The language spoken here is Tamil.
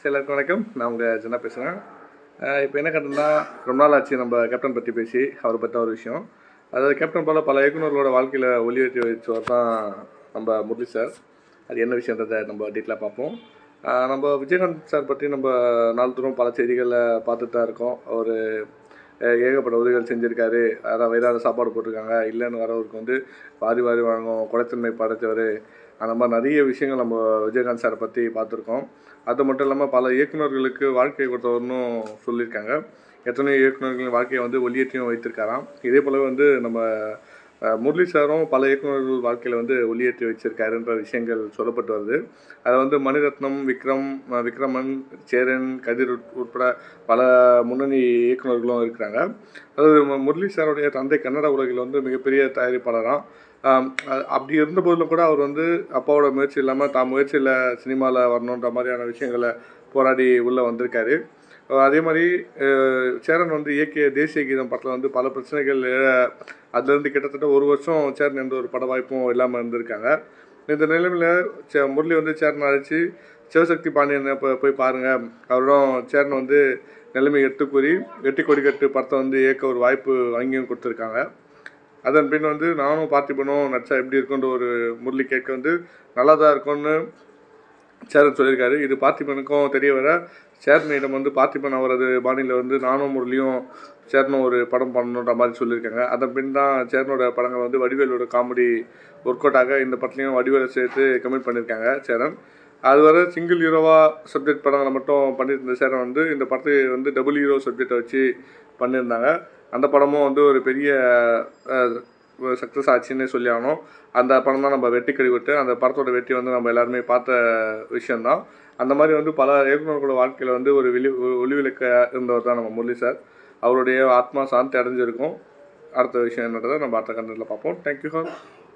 எல்லாருக்கும் வணக்கம் நான் உங்கள் ஜனா பேசுகிறேன் இப்போ என்ன கட்டணும்னா ரொம்ப நாள் ஆச்சு நம்ம கேப்டன் பற்றி பேசி அவரை பற்றி ஒரு விஷயம் அதாவது கேப்டன் போல் பல இயக்குநர்களோட வாழ்க்கையில் ஒளியேற்றி வச்சவர் தான் நம்ம முரளி சார் அது என்ன விஷயன்றதை நம்ம டீட்டெயிலாக பார்ப்போம் ஆஹ் நம்ம விஜயகாந்த் சார் பற்றி நம்ம நாள்தோறும் பல செய்திகளை பார்த்துட்டு தான் இருக்கோம் அவர் ஏகப்பட்ட உதவிகள் செஞ்சுருக்காரு அதான் வயிறார சாப்பாடு போட்டிருக்காங்க இல்லைன்னு வரவருக்கு வந்து வாரி வாரி வழங்கும் குறைத்தன்மை படைத்தவர் அந்த மாதிரி நிறைய விஷயங்கள் நம்ம விஜயகாந்த் சாரை பற்றி பார்த்துருக்கோம் அது மட்டும் இல்லாமல் பல இயக்குநர்களுக்கு வாழ்க்கை கொடுத்தவர்னும் சொல்லியிருக்காங்க எத்தனையோ இயக்குநர்களின் வாழ்க்கையை வந்து ஒளியேற்றியும் வைத்திருக்காராம் இதே போலவே வந்து நம்ம அஹ், முரளி சாரும் பல இயக்குநர்கள் வாழ்க்கையில் வந்து ஒளியேற்றி வச்சிருக்காருன்ற விஷயங்கள் சொல்லப்பட்டு வருது அதை வந்து மணிரத்னம் விக்ரம் அஹ், விக்ரமன் சேரன் கதிர் உட்- உட்பட பல முன்னணி இயக்குநர்களும் இருக்கிறாங்க அதாவது மு- முரளி சாருடைய தந்தை கன்னட உலகில் வந்து மிகப்பெரிய தயாரிப்பாளராம் ஆம், அ- அப்படி இருந்த போதிலும் கூட அவர் வந்து அப்பாவோட முயற்சி இல்லாமல் தான் முயற்சியில் சினிமாவில் வரணுன்ற மாதிரியான விஷயங்களை போராடி உள்ளே வந்திருக்காரு அஹ் அதே மாதிரி அஹ், சேரன் வந்து இயக்கிய தேசிய கீதம் படத்தில் வந்து பல பிரச்சனைகள் எழ- அதுலேருந்து கிட்டத்தட்ட ஒரு வருஷம் சேரன் எந்த ஒரு பட வாய்ப்பும் இல்லாமல் இருந்திருக்காங்க இந்த நிலைமையில் சே முரளி வந்து சேரன் அழைச்சி சிவசக்தி பாண்டியனை இப்போ போய் பாருங்கள் அவரிடம் சேரன் வந்து நிலைமை எடுத்து கூறி வெட்டி கொடிக்கட்டு படத்தை வந்து இயக்க ஒரு வாய்ப்பு வாங்கியும் கொடுத்துருக்காங்க அதன் பின் வந்து நானும் பார்த்திபனும் நடிச்சா எப்படி இருக்குன்ற ஒரு முரளி கேட்க வந்து நல்லா தான் இருக்கும்னு சேரன் சொல்லியிருக்காரு இது பார்த்திபனுக்கும் தெரிய வர சேரனிடம் வந்து பார்த்திபன் அவரது பாணியில் வந்து நானும் முரளியும் சேரனும் ஒரு படம் பண்ணணுன்ற மாதிரி சொல்லியிருக்காங்க அதன் பின் தான் சேரனோட படங்கள் வந்து வடிவேலோட காமெடி ஒர்க் அவுட் ஆக இந்த படத்துலையும் வடிவேலை சேர்த்து கமிட் பண்ணியிருக்காங்க சேரன் அதுவரை சிங்கிள் ஹீரோவா சப்ஜெக்ட் படங்களை மட்டும் பண்ணியிருந்த சேரன் வந்து இந்த படத்தை வந்து டபுள் ஹீரோ சப்ஜெக்டை வச்சு பண்ணியிருந்தாங்க அந்த படமும் வந்து ஒரு பெரிய சக்ஸஸ் ஆச்சுன்னு சொல்லி ஆகணும் அந்த படம் தான் நம்ம வெற்றி கழிவிட்டு அந்த படத்தோட வெற்றி வந்து நம்ம எல்லாருமே பார்த்த விஷயம்தான் அந்த மாதிரி வந்து பல இயக்குநர்களோட வாழ்க்கையில் வந்து ஒரு வெளி ஒளிவிளக்க இருந்தவர் தான் நம்ம முரளி சார் அவருடைய ஆத்மா சாந்தி அடைஞ்சிருக்கும் அடுத்த விஷயம் என்னன்றதை நம்ம அடுத்த கண்டத்தில் பார்ப்போம் தேங்க்யூ சார்